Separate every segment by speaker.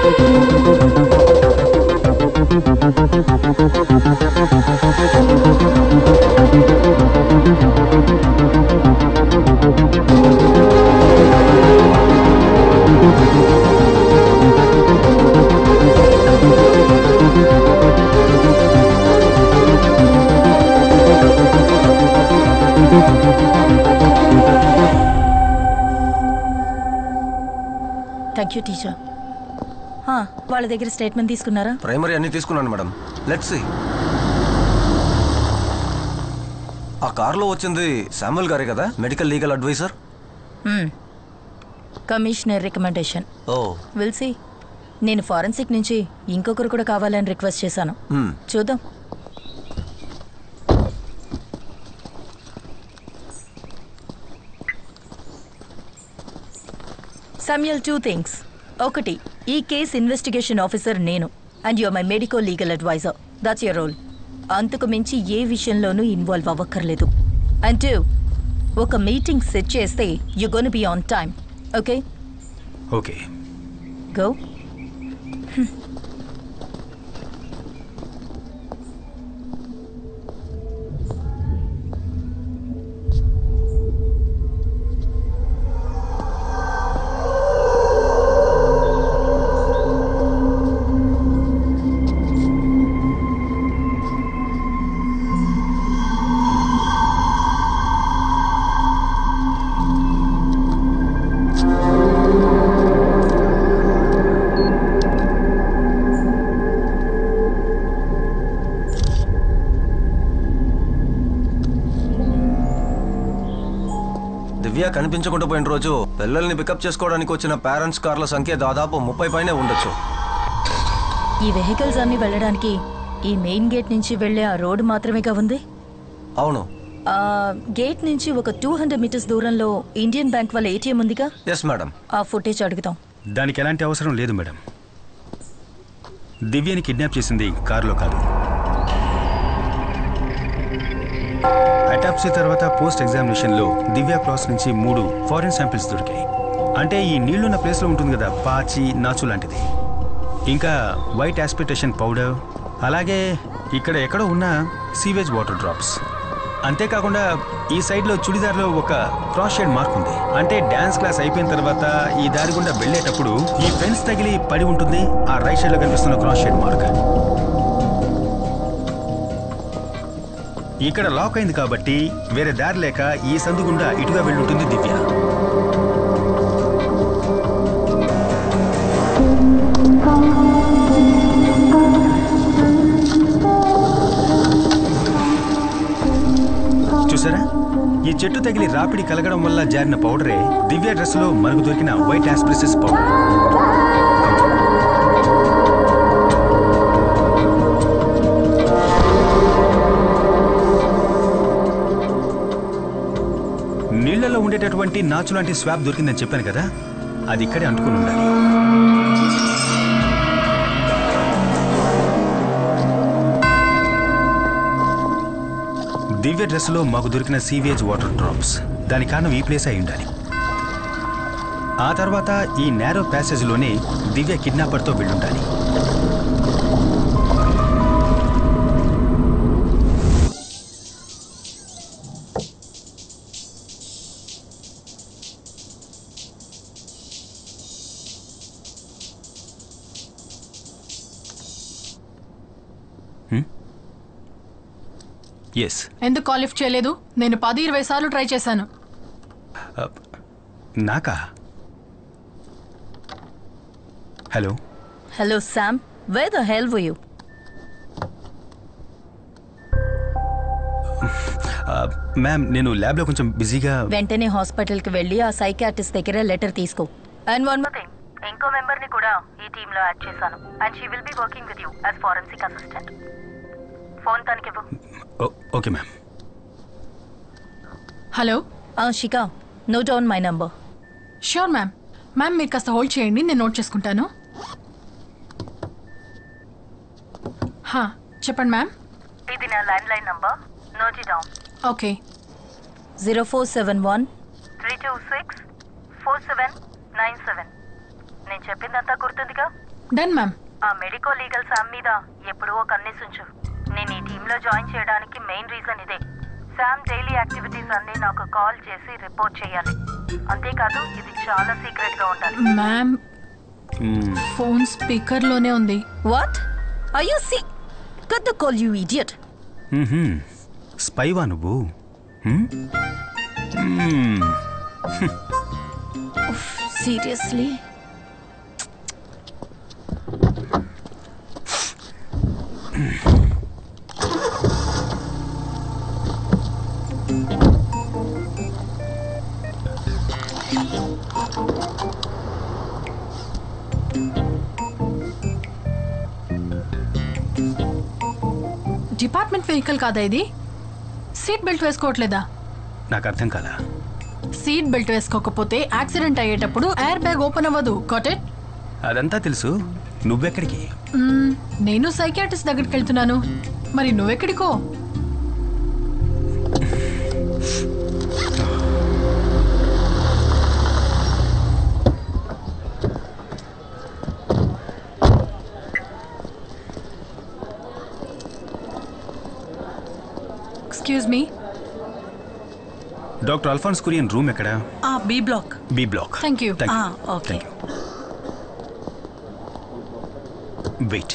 Speaker 1: Thank you teacher వాళ్ళ దగ్గర statement తీసుకున్నారా
Speaker 2: ప్రైమరీ అన్ని తీసుకున్నాను మేడం లెట్స్ సి ఆ కార్లో వచ్చింది శామ్యుల్ గారే కదా medical legal advisor
Speaker 1: commissioner recommendation
Speaker 2: oh
Speaker 1: we'll see నేను ఫారెన్సిక్ నుంచి ఇంకొకరు కూడా కావాలని రిక్వెస్ట్ చేశాను
Speaker 2: హ్మ్.
Speaker 1: చూద్దాం సమ్యల్ టూ థింగ్స్ ఒకటి ఈ కేస్ ఇన్వెస్టిగేషన్ ఆఫీసర్ నేను and your my medico legal advisor that's your role అంతకు మించి ఏ విషయంలోనూ ఇన్వాల్వ్ అవ్వక్కర్లేదు అండ్ టూ ఒక మీటింగ్ సెట్ చేస్తే you gonna be on time okay
Speaker 3: okay
Speaker 1: go
Speaker 2: Divya కనిపించకుండా పోయిన రోజు పిల్లల్ని పికప్ చేసుకోవడానికి వచ్చిన పేరెంట్స్ కార్ల సంఖ్య దాదాపు ముప్పై పైనే ఉండొచ్చు
Speaker 1: ఈ వెహికల్స్ అన్ని వెళ్ళడానికి ఈ మెయిన్ గేట్ నుంచి వెళ్ళే ఆ రోడ్డు మాత్రమేగా ఉంది
Speaker 2: అవును
Speaker 1: ఆ గేట్ నుంచి ఒక టూ హండ్రెడ్ మీటర్స్ దూరంలో ఇండియన్ బ్యాంక్ వాళ్ళ ఏటీఎం ఉందిగా
Speaker 2: ఎస్ మేడం
Speaker 1: ఆ ఫుటేజ్ అడుగుతాం
Speaker 3: దానికి ఎలాంటి అవసరం లేదు మేడం దివ్యని కిడ్నాప్ చేసింది కారులో కాదు అటాప్సీ తర్వాత పోస్ట్ ఎగ్జామినేషన్లో దివ్య క్రాస్ నుంచి మూడు ఫారిన్ శాంపిల్స్ దొరికాయి అంటే ఈ నీళ్లున్న ప్లేస్లో ఉంటుంది కదా పాచి నాచు లాంటిది ఇంకా వైట్ ఆస్పిటేషన్ పౌడర్ అలాగే ఇక్కడ ఎక్కడో ఉన్న సీవేజ్ వాటర్ డ్రాప్స్ అంతేకాకుండా ఈ సైడ్లో చుడిదార్లో ఒక క్రాస్ షేడ్ మార్క్ ఉంది అంటే డ్యాన్స్ క్లాస్ అయిపోయిన తర్వాత ఈ దారి గుండా వెళ్ళేటప్పుడు ఈ ఫెన్స్ తగిలి పడి ఉంటుంది ఆ రైట్ సైడ్లో కనిపిస్తున్న క్రాస్ షేడ్ మార్క్ ఇక్కడ లాక్ అయింది కాబట్టి వేరే దారి లేక ఈ సందు గుండా ఇటుగా వెళ్ళి ఉంటుంది దివ్య చూసారా ఈ చెట్టు తగిలి రాపిడి కలగడం వల్ల జారిన పౌడరే దివ్య డ్రెస్లో మనకు దొరికిన వైట్ ఆస్ప్రిసెస్ పౌడర్ నీళ్లలో ఉండేటటువంటి నాచు లాంటి స్వాబ్ దొరికిందని చెప్పాను కదా అది ఇక్కడే అంటుకుని ఉండాలి దివ్య డ్రెస్లో మాకు దొరికిన సీవేజ్ వాటర్ డ్రాప్స్ దాని కారణం ఈ ప్లేస్ అయి ఉండాలి ఆ తర్వాత ఈ నేరో ప్యాసేజ్లోనే దివ్య కిడ్నాపర్తో వెళ్ళుండాలి ఎస్
Speaker 4: ఎందుకు కాల్ లిఫ్ట్ చేయలేదు నేను పది ఇరవై సార్లు ట్రై చేశాను
Speaker 3: నాకా hello
Speaker 1: hello Sam where the hell you
Speaker 3: ma'am నేను ల్యాబ్లో కొంచెం బిజీగా
Speaker 1: వెంటనే హాస్పిటల్కి వెళ్ళి ఆ సైకాట్రిస్ట్ దగ్గర లెటర్ తీసుకో అండ్ వన్ మోర్ థింగ్ ఇంకో మెంబర్ ని కూడా ఈ టీమ్ లో యాడ్ చేశాను and she will be working with you as forensic assistant phone తనకివ్వు
Speaker 3: o- okay ma'am
Speaker 4: hello
Speaker 1: Shikha note down my number
Speaker 4: sure ma'am ma'am మీరు కాస్త హోల్డ్ చేయండి నేను నోట్ చేసుకుంటాను హా, చెప్పండి మ్యామ్
Speaker 1: ఇది నా land line number note down
Speaker 4: okay
Speaker 1: zero four seven one
Speaker 5: three two six four seven nine seven నేను చెప్పిందంతా గుర్తుందిగా
Speaker 4: డన్ మ్యామ్
Speaker 1: ఆ మెడికో లీగల్ శామ్ మీద ఎప్పుడూ ఒక కన్నేసుంచు నేను ఈ టీంలో జాయిన్ చేయడానికి మెయిన్ రీజన్ ఇదే శామ్ డైలీ యాక్టివిటీస్ అన్ని నాకు కాల్ చేసి రిపోర్ట్ చేయాలి అంతేకాదు ఇది చాలా సీక్రెట్ గా ఉండాలి
Speaker 4: మ్యామ్
Speaker 3: మ్మ్.
Speaker 4: ఫోన్ స్పీకర్లోనే ఉంది
Speaker 1: what I you see cut the call you idiot
Speaker 3: మ్మ్హ్మ్. స్పైవా నువ్వు మ్మ్? మ్మ్.
Speaker 1: సీరియస్లీ
Speaker 4: డిపార్ట్మెంట్ వెహికల్ కాదా ఇది సీట్ బెల్ట్ వేసుకోవట్లేదా
Speaker 3: నాకు అర్థం కాలా
Speaker 4: సీట్ బెల్ట్ వేసుకోకపోతే యాక్సిడెంట్ అయ్యేటప్పుడు ఎయిర్ బ్యాగ్ ఓపెన్ అవ్వదు కాటెట్
Speaker 3: అదంతా తెలుసు నువ్వెక్కడికి
Speaker 4: నేను సైకియాట్రిస్ట్ దగ్గరికి వెళ్తున్నాను మరి నువ్వెక్కడికో excuse me
Speaker 3: doctor Alphonse Kurian room ఎక్కడ
Speaker 1: B block
Speaker 3: B block
Speaker 4: Thank you.
Speaker 1: Ah, okay.
Speaker 3: Wait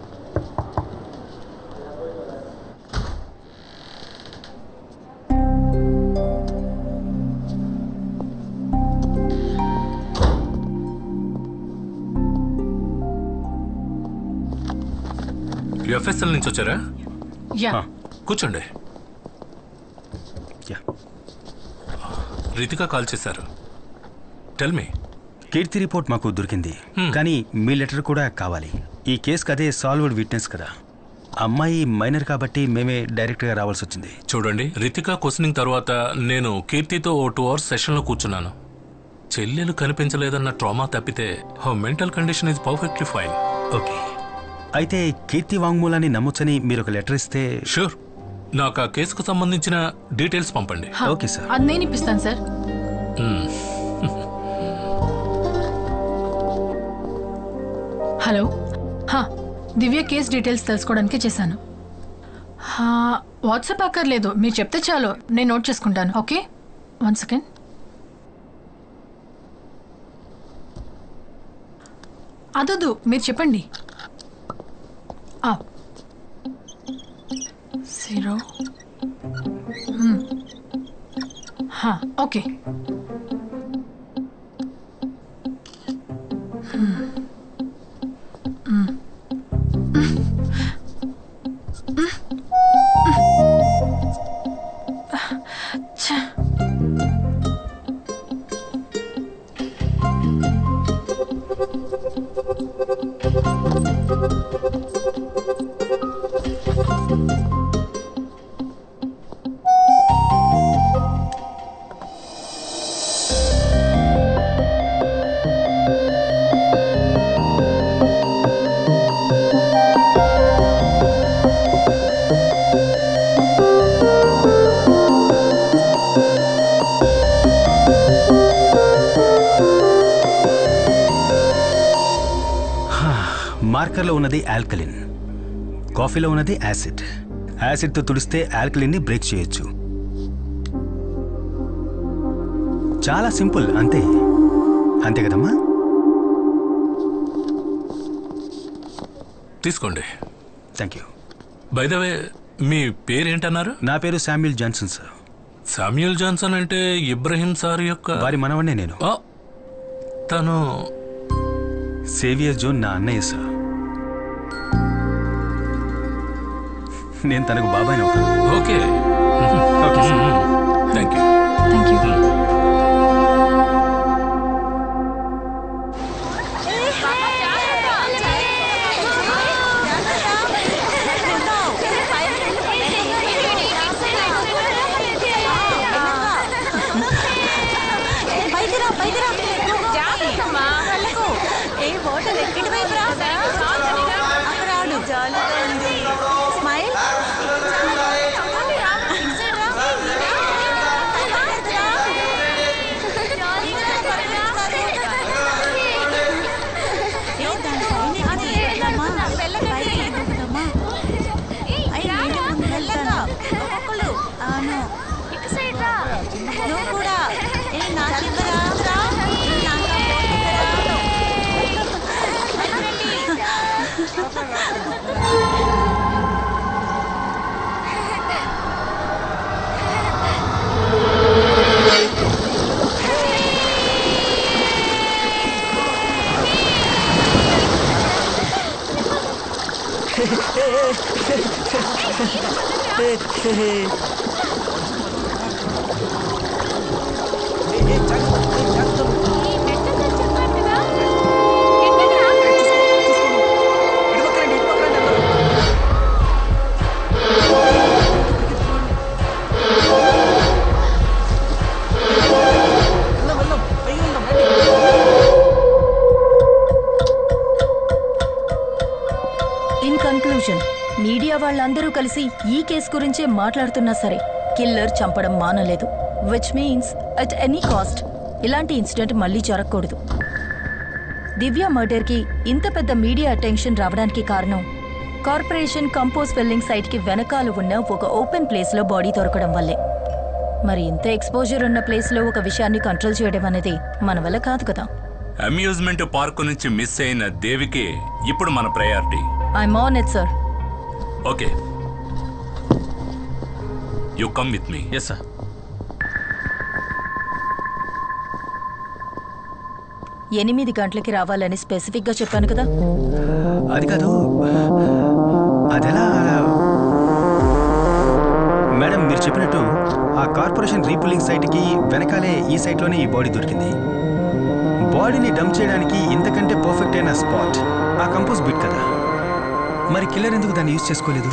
Speaker 5: FSL నుంచి వచ్చారా
Speaker 4: యా
Speaker 3: Ah.
Speaker 5: కూర్చోండి
Speaker 3: యా
Speaker 5: రితిక కాల్ చేశారు టెల్ మీ
Speaker 3: కీర్తి రిపోర్ట్ మాకు దొరికింది
Speaker 5: Hmm.
Speaker 3: కానీ మీ లెటర్ కూడా కావాలి ఈ కేసుకి అదే సాల్వ్డ్ విట్నెస్ కదా అమ్మాయి మైనర్ కాబట్టి మేమే డైరెక్ట్గా రావాల్సి వచ్చింది
Speaker 5: చూడండి రితిక క్వశ్చనింగ్ తర్వాత నేను కీర్తితో ఓ టూ అవర్స్ సెషన్లో కూర్చున్నాను చెల్లెలు కనిపించలేదన్న ట్రామా తప్పితే హో mental condition is perfectly fine
Speaker 3: okay అయితే కీర్తి వాంగ్మూలాన్ని నమ్మొచ్చని మీరు ఒక లెటర్ ఇస్తే
Speaker 5: షూర్ నాకు ఆ కేసుకు సంబంధించిన డీటెయిల్స్ పంపండి
Speaker 4: హా,
Speaker 3: ఓకే సార్.
Speaker 4: అది నేను ఇప్పిస్తాను సార్
Speaker 5: మ్మ్.
Speaker 4: హలో హా, దివ్య కేస్ డీటెయిల్స్ తెలుసుకోవడానికి చేశాను హా, వాట్సాప్ అక్కర్లేదు మీరు చెప్తే చాలు నేను నోట్ చేసుకుంటాను ఓకే వన్ సెకండ్ అదొద్దు మీరు చెప్పండి ఆ. జీరో మ్మ్. హా, ఓకే ఛ.
Speaker 3: మార్కర్లో ఉన్నది ఆల్కలిన్ కాఫీలో ఉన్నది యాసిడ్ యాసిడ్తో తుడిస్తే ఆల్కలిన్ని బ్రేక్ చేయొచ్చు చాలా సింపుల్ అంతే అంతే కదమ్మా
Speaker 5: తీసుకోండి
Speaker 3: thank you
Speaker 5: by the way మీ పేరేంటన్నారు
Speaker 3: నా పేరు Samuel Johnson sir
Speaker 5: Samuel Johnson అంటే ఇబ్రహీం సార్ యొక్క
Speaker 3: వారి మనవన్నే నేను
Speaker 5: ఆ, తను
Speaker 3: సేవియర్ జోన్ నా అన్నయ్య సార్ నేను తనకు బాబాయ్ అవుతాను
Speaker 5: okay
Speaker 3: okay sir
Speaker 5: thank you
Speaker 4: thank you
Speaker 1: in conclusion media వాళ్ళందరూ కలిసి ఈ కేసు గురించే మాట్లాడుతున్నా సరే కిల్లర్ చంపడం మానలేదు which means at any cost ఇలాంటి ఇన్సిడెంట్ మళ్ళీ జరగకూడదు దివ్య మర్డర్కి ఇంత పెద్ద మీడియా అటెన్షన్ రావడానికి కారణం కార్పొరేషన్ కంపోజ్ ఫిల్లింగ్ సైట్కి వెనకాల ఉన్న ఒక ఓపెన్ ప్లేస్లో బాడీ దొరకడం వల్లే మరి ఇంత ఎక్స్పోజర్ ఉన్న ప్లేస్లో ఒక విషయాన్ని కంట్రోల్ చేయడం అనేది మన వల్ల కాదు కదా
Speaker 6: అమ్యూజ్మెంట్ పార్క్ నుంచి మిస్ అయిన దేవికి ఇప్పుడు మన priority
Speaker 1: I'm on it sir
Speaker 6: okay you come with me
Speaker 3: yes sir
Speaker 1: ఎనిమిది గంటలకి రావాలని స్పెసిఫిక్గా చెప్పాను కదా
Speaker 3: అది కాదు అదెలా మేడం మీరు చెప్పినట్టు ఆ కార్పొరేషన్ రీపులింగ్ సైట్కి వెనకాలే ఈ సైట్లోనే ఈ బాడీ దొరికింది బాడీని డంప్ చేయడానికి ఇంతకంటే పర్ఫెక్ట్ అయిన స్పాట్ ఆ కంపోజ్ బిట్ కదా మరి కిల్లర్ ఎందుకు దాన్ని యూజ్ చేసుకోలేదు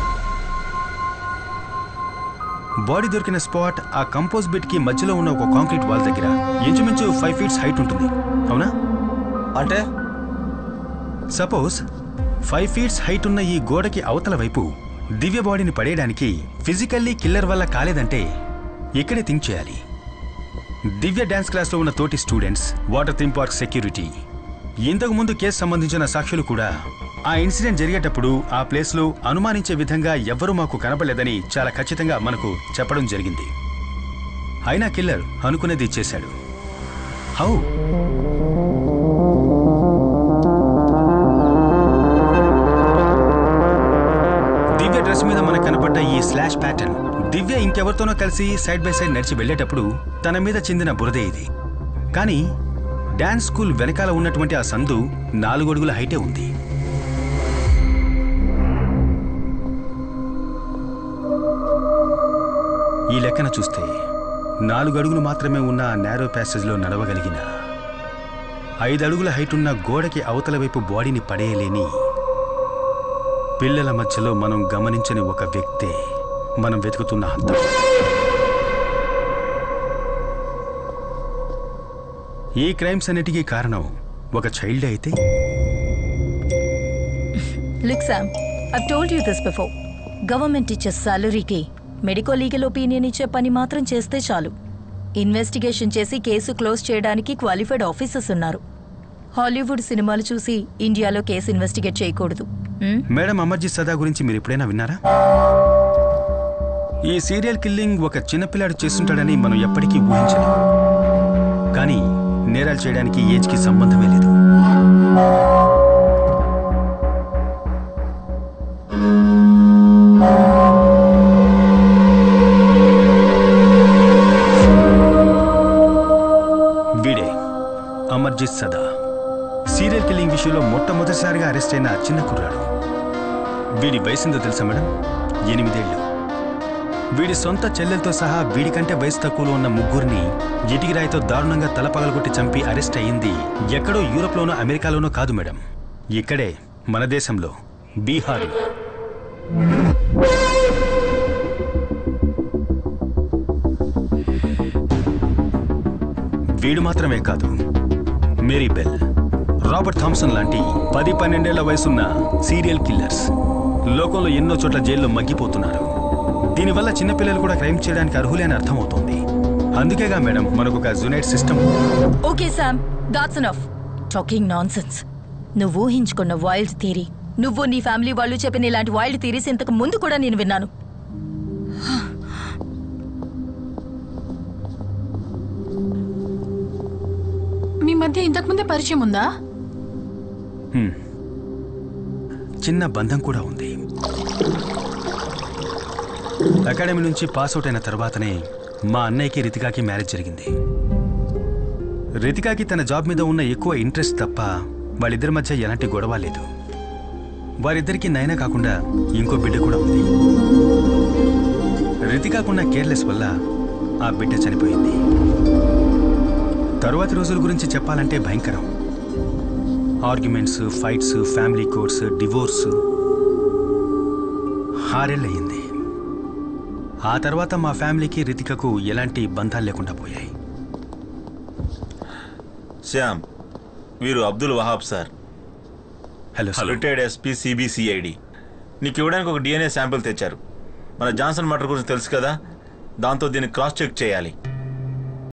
Speaker 3: బాడీ దొరికిన స్పాట్ ఆ కంపోజ్ బిట్ కి మధ్యలో ఉన్న ఒక కాంక్రీట్ వాల్ దగ్గర ఇంచుమించు ఫైవ్ ఫీట్స్ హైట్ ఉంటుంది అవునా
Speaker 2: అంటే
Speaker 3: సపోజ్ ఫైవ్ ఫీట్స్ హైట్ ఉన్న ఈ గోడకి అవతల వైపు దివ్య బాడీని పడేయడానికి ఫిజికల్లీ కిల్లర్ వల్ల కాలేదంటే ఇక్కడే థింక్ చేయాలి దివ్య డ్యాన్స్ క్లాస్లో ఉన్న తోటి students water theme park security ఇంతకు ముందు కేసు సంబంధించిన సాక్షులు కూడా ఆ ఇన్సిడెంట్ జరిగేటప్పుడు ఆ ప్లేస్లో అనుమానించే విధంగా ఎవ్వరూ మాకు కనపడలేదని చాలా ఖచ్చితంగా మనకు చెప్పడం జరిగింది అయినా కిల్లర్ అనుకునేది చేశాడు హౌ దివ్య డ్రెస్ మీద మనకు కనపడ్డ ఈ స్లాష్ ప్యాటర్న్ దివ్య ఇంకెవరితోనో కలిసి సైడ్ బై సైడ్ నడిచి వెళ్ళేటప్పుడు తన మీద చెందిన బురదే ఇది కానీ డాన్స్ స్కూల్ వెనకాల ఉన్నటువంటి ఆ సందు నాలుగు అడుగుల హైటే ఉంది ఈ లెక్కన చూస్తే నాలుగు అడుగులు మాత్రమే ఉన్న ఆ నేరో ప్యాసేజ్లో నడవగలిగిన ఐదు అడుగుల హైట్ ఉన్న గోడకి అవతల వైపు బాడీని పడేయలేని పిల్లల మధ్యలో మనం గమనించని ఒక వ్యక్తే మనం వెతుకుతున్న హంతం ఈ క్రైమ్స్ అన్నిటికీ కారణం ఒక చైల్డ్ అయితే
Speaker 1: look Sam I told you this before government ఇచ్చే సాలరీకి మెడికో లీగల్ ఒపీనియన్ ఇచ్చే పని మాత్రం చేస్తే చాలు ఇన్వెస్టిగేషన్ చేసి కేసు క్లోజ్ చేయడానికి క్వాలిఫైడ్ ఆఫీసర్స్ ఉన్నారు హాలీవుడ్ సినిమాలు చూసి ఇండియాలో కేసు ఇన్వెస్టిగేట్ చేయకూడదు హ్మ్?
Speaker 3: మేడం అమర్జిత్ సదా గురించి మీరు ఎప్పుడైనా విన్నారా ఈ సీరియల్ కిల్లింగ్ ఒక చిన్నపిల్లాడు చేస్తుంటాడని మనం ఎప్పటికీ ఊహించలేం కానీ నేరాలు చేయడానికి ఏజ్కి సంబంధమే లేదు వీడే అమర్జిత్ సదా సీరియల్ కిల్లింగ్ విషయంలో మొట్టమొదటిసారిగా అరెస్ట్ అయిన చిన్న కుర్రాడు వీడి వయసుందో తెలుసా మేడం ఎనిమిదేళ్ళు వీడి సొంత చెల్లెలతో సహా వీడికంటే వయసు తక్కువలో ఉన్న ముగ్గురిని ఇటికిరాయితో దారుణంగా తలపగలగొట్టి చంపి అరెస్ట్ అయ్యింది ఎక్కడో యూరోప్లోనో అమెరికాలోనో కాదు మేడం ఇక్కడే మన దేశంలో బీహార్లో వీడు మాత్రమే కాదు మేరీ బెల్ రాబర్ట్ థామ్సన్ లాంటి పది పన్నెండేళ్ల వయసున్న సీరియల్ కిల్లర్స్ లోకంలో ఎన్నో చోట్ల జైల్లో మగ్గిపోతున్నారు దీనివల్ల చిన్నపిల్లలు కూడా క్రైమ్ చేయడానికి అర్హులే అని అర్థమవుతోంది అందుకేగా మేడం మనకు ఒక జునైట్ system
Speaker 1: okay Sam that's enough talking nonsense నువ్వు ఊహించుకున్న వైల్డ్ థీరీ నువ్వు నీ ఫ్యామిలీ వాళ్ళు చెప్పిన ఇలాంటి వైల్డ్ థీరీస్ ఇంతకు ముందు కూడా నేను విన్నాను
Speaker 4: మీ మధ్య ఇంతకుముందే పరిచయం ఉందా
Speaker 3: చిన్న బంధం కూడా ఉంది అకాడమీ నుంచి పాస్ అవుట్ అయిన తర్వాతనే మా అన్నయ్యకి రితికాకి మ్యారేజ్ జరిగింది రితికాకి తన జాబ్ మీద ఉన్న ఎక్కువ ఇంట్రెస్ట్ తప్ప వాళ్ళిద్దరి మధ్య ఎలాంటి గొడవ లేదు వారిద్దరికీ నైనా కాకుండా ఇంకో బిడ్డ కూడా ఉంది రితికాకున్న కేర్లెస్ వల్ల ఆ బిడ్డ చనిపోయింది తరువాతి రోజుల గురించి చెప్పాలంటే భయంకరం arguments fights family courts divorce ఆరేళ్ళయింది ఆ తర్వాత మా ఫ్యామిలీకి రితికకు ఎలాంటి బంధాలు లేకుండా పోయాయి
Speaker 7: శ్యామ్ వీరు Abdul Wahab sir
Speaker 3: hello sir
Speaker 7: retired SP CBCID నీకు ఇవ్వడానికి ఒక డిఎన్ఏ శాంపిల్ తెచ్చారు మన జాన్సన్ మటర్ గురించి తెలుసు కదా దాంతో దీన్ని క్రాస్ చెక్ చేయాలి